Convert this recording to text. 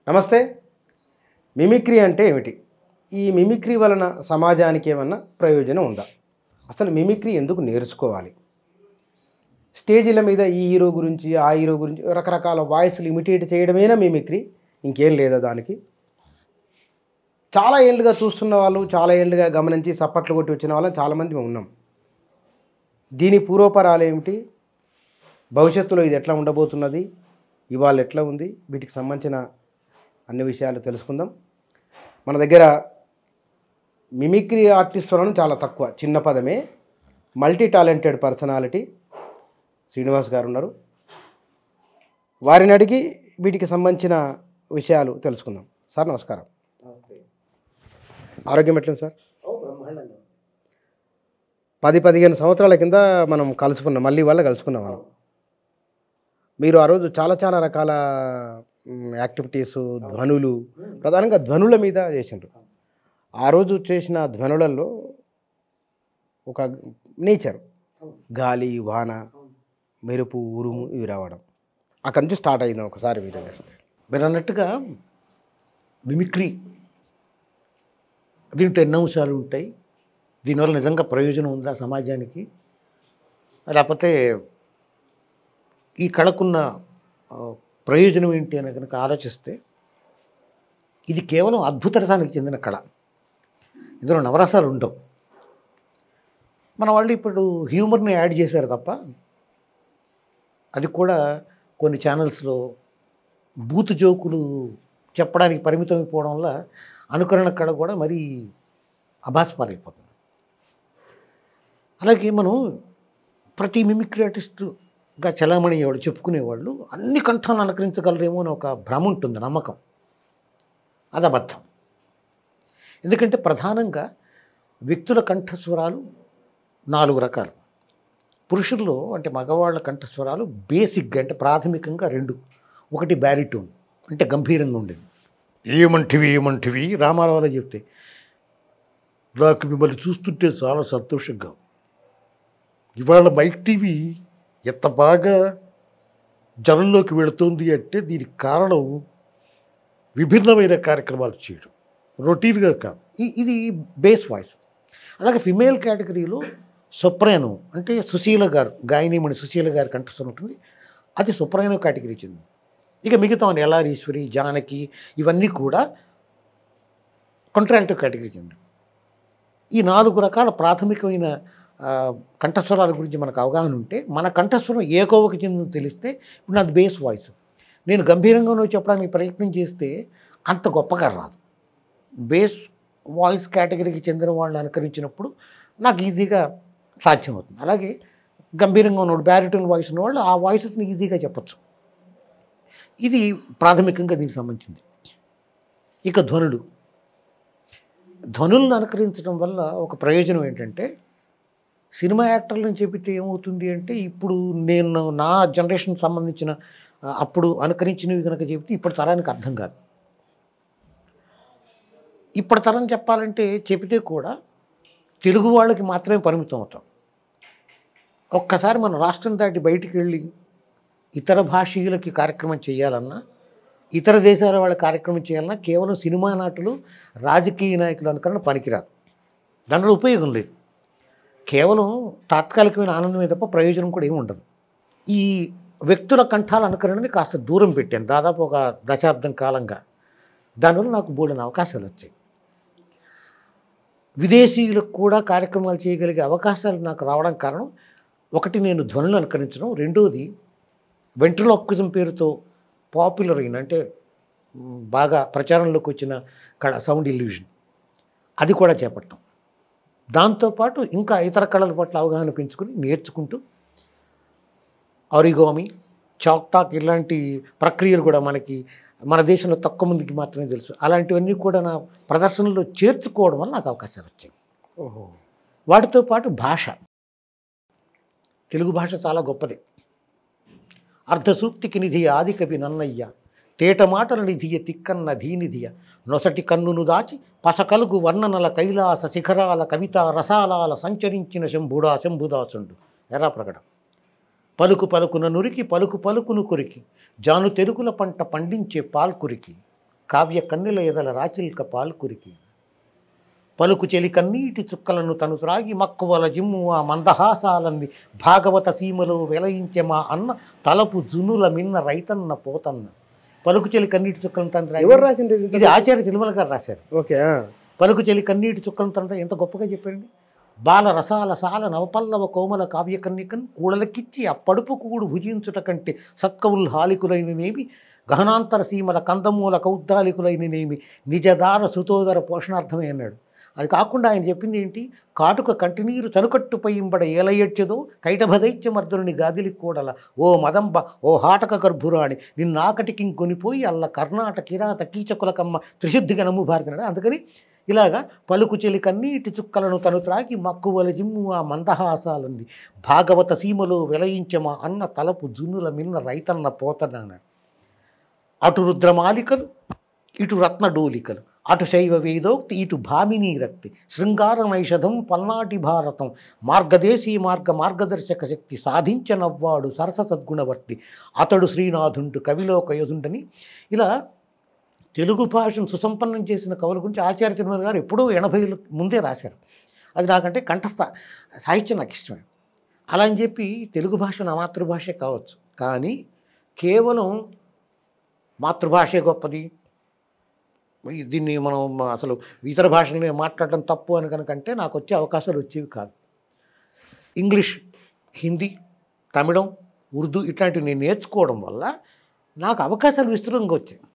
నమస్తే మిమిక్రీ అంటే ఏమిటి ఈ మిమిక్రీ వలన సమాజానికి ఏమన్నా ప్రయోజనం ఉందా అసలు మిమిక్రీ ఎందుకు నేర్చుకోవాలి స్టేజీల మీద ఈ హీరో గురించి ఆ హీరో గురించి రకరకాల వాయిస్లు ఇమిటేట్ చేయడమేనా మిమిక్రీ ఇంకేం లేదా దానికి చాలా ఏళ్ళుగా చూస్తున్న వాళ్ళు చాలా ఏళ్ళుగా గమనించి చప్పట్లు కొట్టి వచ్చిన వాళ్ళం చాలామంది మేము ఉన్నాం దీని పూర్వపరాలు ఏమిటి భవిష్యత్తులో ఇది ఎట్లా ఉండబోతున్నది ఇవాళ ఎట్లా ఉంది వీటికి సంబంధించిన అన్ని విషయాలు తెలుసుకుందాం మన దగ్గర మిమిక్రీ ఆర్టిస్ట్ అనడం చాలా తక్కువ చిన్న పదమే మల్టీ టాలెంటెడ్ పర్సనాలిటీ శ్రీనివాస్ గారు ఉన్నారు వారిని అడిగి వీటికి సంబంధించిన విషయాలు తెలుసుకుందాం సార్ నమస్కారం ఆరోగ్యం ఎట్లుంది సార్ పది పదిహేను సంవత్సరాల కింద మనం కలుసుకున్నాం మళ్ళీ వాళ్ళ కలుసుకున్నాం మనం మీరు ఆ రోజు చాలా చాలా రకాల మ్, యాక్టివిటీస్ ధ్వనులు ప్రధానంగా ధ్వనుల మీద చేసిండ్రు ఆ రోజు చేసిన ధ్వనులలో ఒక నేచర్ గాలి వాన మెరుపు ఉరుము ఇవి రావడం అక్కడి నుంచి స్టార్ట్ అయింది ఒకసారి మీరు చేస్తే మీరు అన్నట్టుగా మిమిక్రీ దీంట్లో ఎన్నో అంశాలు ఉంటాయి దీనివల్ల నిజంగా ప్రయోజనం ఉందా సమాజానికి లేకపోతే ఈ కళకున్న ఆ, ప్రయోజనం ఏంటి అని కనుక ఆలోచిస్తే ఇది కేవలం అద్భుత రసానికి చెందిన కళ ఇందులో నవరసాలు ఉండవు మన వాళ్ళు ఇప్పుడు హ్యూమర్ని యాడ్ చేశారు తప్ప అది కూడా కొన్ని ఛానల్స్లో బూత్ జోకులు చెప్పడానికి పరిమితం అయిపోవడం వల్ల అనుకరణ కళ కూడా మరీ అభాస్పాలైపోతుంది అలాగే మనం ప్రతి మిమిక్రీ ఆర్టిస్టుగా చలామణి అయ్యేవాళ్ళు చెప్పుకునేవాళ్ళు అన్ని కంఠాలను అనుకరించగలరేమో అని ఒక భ్రమ ఉంటుంది నమ్మకం అది అబద్ధం ఎందుకంటే ప్రధానంగా వ్యక్తుల కంఠస్వరాలు నాలుగు రకాలు పురుషుల్లో అంటే మగవాళ్ళ కంఠస్వరాలు బేసిక్గా అంటే ప్రాథమికంగా రెండు ఒకటి బ్యారిటోన్ అంటే గంభీరంగా ఉండేది ఏమంటివి ఏమంటివి రామారావులో చెప్తే నాకు మిమ్మల్ని చూస్తుంటే చాలా సంతోషంగా ఉంది. ఇవాళ మైక్ టీవీ ఎంత బాగా జనంలోకి వెళుతుంది అంటే దీనికి కారణం విభిన్నమైన కార్యక్రమాలు చేయడం రొటీన్గా కాదు ఇ- ఇది బేస్ వాయిస్ అలాగే ఫిమేల్ కేటగిరీలో సొప్రానో అంటే సుశీల గారు గాయనీమణి సుశీల గారి కంఠస్థం ఉంటుంది అది సొప్రానో కేటగిరీ చెందింది ఇక మిగతా ఎల్ఆరీశ్వరి జానకి ఇవన్నీ కూడా కాంట్రాక్టివ్ కేటగిరీ చెందింది ఈ నాలుగు రకాల ప్రాథమికమైన ఆ, కంఠస్వరాల గురించి మనకు అవగాహన ఉంటే మన కంఠస్వరం ఏ కోవకి చెందిందో తెలిస్తే ఇప్పుడు నాది బేస్ వాయిస్ నేను గంభీరంగానో చెప్పడానికి ప్రయత్నం చేస్తే అంత గొప్పగా రాదు బేస్ వాయిస్ కేటగిరీకి చెందిన వాళ్ళని అనుకరించినప్పుడు నాకు ఈజీగా సాధ్యమవుతుంది అలాగే గంభీరంగా ఉన్నవాడు బ్యారిటోన్ వాయిస్ ఉన్నవాళ్ళు ఆ వాయిసెస్ని ఈజీగా చెప్పచ్చు ఇది ప్రాథమికంగా దీనికి సంబంధించింది ఇక ధ్వనులు ధ్వనులను అనుకరించడం వల్ల ఒక ప్రయోజనం ఏంటంటే సినిమా యాక్టర్లను చెబితే ఏమవుతుంది అంటే ఇప్పుడు నేను నా జనరేషన్ సంబంధించిన ఆ, అప్పుడు అనుకరించినవి కనుక చెబితే ఇప్పటి తరానికి అర్థం కాదు ఇప్పటి తరం చెప్పాలంటే చెబితే కూడా తెలుగు వాళ్ళకి మాత్రమే పరిమితం అవుతాం ఒక్కసారి మన రాష్ట్రం దాటి బయటికి వెళ్ళి ఇతర భాషీయులకి కార్యక్రమం చేయాలన్నా ఇతర దేశాల వాళ్ళ కార్యక్రమం చేయాలన్నా కేవలం సినిమా నాటులు రాజకీయ నాయకులు అనుకరణ పనికిరాదు దానివల్ల ఉపయోగం లేదు కేవలం తాత్కాలికమైన ఆనందమే తప్ప ప్రయోజనం కూడా ఏమి ఉండదు ఈ వ్యక్తుల కంఠాల అనుకరణని కాస్త దూరం పెట్టాను దాదాపు ఒక దశాబ్దం కాలంగా దానివల్ల నాకు బోల్డెన అవకాశాలు వచ్చాయి విదేశీయులకు కూడా కార్యక్రమాలు చేయగలిగే అవకాశాలు నాకు రావడం కారణం ఒకటి నేను ధ్వనులు అనుకరించడం రెండోది వెంట్రలాక్విజం పేరుతో పాపులర్ అయిన అంటే మ్, బాగా ప్రచారంలోకి వచ్చిన కళ సౌండ్ ఇల్యూజన్ అది కూడా చేపట్టాం దాంతోపాటు ఇంకా ఇతర కళల పట్ల అవగాహన పెంచుకుని నేర్చుకుంటూ ఆరిగోమి చాక్ టాక్ ఇలాంటి ప్రక్రియలు కూడా మనకి మన దేశంలో తక్కువ మందికి మాత్రమే తెలుసు అలాంటివన్నీ కూడా నా ప్రదర్శనలో చేర్చుకోవడం వల్ల నాకు అవకాశాలు వచ్చాయి ఓహో వాటితో పాటు భాష తెలుగు భాష చాలా గొప్పది అర్ధసూక్తికి నిధి ఆదికవి నన్నయ్య తేట మాటల నిధియ తిక్కన్న ధీనిధియ నొసటి కన్నును దాచి పసకలుగు వర్ణనల కైలాస శిఖరాల కవిత రసాలాల సంచరించిన శంభుడా శంభుదాసుండు ఎరా ప్రకటన పలుకు పలుకున నురికి పలుకు పలుకును కొరికి జాను తెరుగుల పంట పండించే పాల్కురికి కావ్య కన్నెల ఎదల రాచిల్క పాల్కురికి పలుకు చెలి కన్నీటి చుక్కలను తను త్రాగి మక్కువల జిమ్ము ఆ మందహాసాలన్ని భాగవత సీమలో వెలయించే మా అన్న తలపు జునుల మిన్న రైతన్న పోతన్న పలుకు చెలి కన్నీటి చుక్కలను తను త్రాగి ఎవరు రాసిండ్రు ఇది? ఇది ఆచార్య తిరుమల గారు రాశారు ఓకే ఆ. పలుకు చెలి కన్నీటి చుక్కలను తన ఎంత గొప్పగా చెప్పండి బాల రసాల సాల నవపల్లవ కోమల కావ్యకన్యకన్ కూడలకిచ్చి ఆ పడుపు కూడు భుజించుట కంటే సత్కవుల్ హాలికులైననేమి గహనాంతర సీమల కందమూల కౌద్దాలికులైననేమి నిజదార సుతోదర పోషణార్థమే అన్నాడు అది కాకుండా ఆయన చెప్పింది ఏంటి కాటుక కంటినీరు చనుకట్టుపై ఇంబడ ఏలయచ్చదో కైటభదైత్యమర్దుని గాదిలి కూడల ఓ మదంబ ఓ హాటక గర్భురాణి నిన్నాకటికి కొనిపోయి అల్ల కర్ణాట కిరాత కీచకులకమ్మ త్రిశుద్ధిగా నమ్ము భారతనాడు అందుకని ఇలాగా పలుకు చెలి కన్నీటి చుక్కలను తను త్రాగి మక్కువల జిమ్ము ఆ మందహాసాలుంది భాగవత సీమలో వెలయించమా అన్న తలపు జున్నుల మిన్న రైతన్న పోతన్నాడు అటు రుద్రమాలికలు ఇటు రత్నడోలికలు అటు శైవ వేదోక్తి ఇటు భామినీ రక్తి శృంగార నైషధం పల్నాటి భారతం మార్గదేశీ మార్గ మార్గదర్శక శక్తి సాధించనవ్వాడు సరస సద్గుణవర్తి అతడు శ్రీనాథుండు కవిలోక యోధుండని ఇలా తెలుగు భాషను సుసంపన్నం చేసిన కవుల గురించి ఆచార్య తిరుమల గారు ఎప్పుడూ ఎనభైల ముందే రాశారు అది నాకంటే కంఠస్థ సాహిత్యం నాకు ఇష్టమే అలా అని చెప్పి తెలుగు భాష నా మాతృభాషే కావచ్చు కానీ కేవలం మాతృభాషే గొప్పది ఈ దీన్ని మనం అసలు ఇతర భాషల్ని మాట్లాడడం తప్పు అని కనుకంటే నాకు వచ్చే అవకాశాలు వచ్చేవి కాదు ఇంగ్లీష్ హిందీ తమిళం ఉర్దూ ఇట్లాంటివి నేను నేర్చుకోవడం వల్ల నాకు అవకాశాలు విస్తృతంగా వచ్చాయి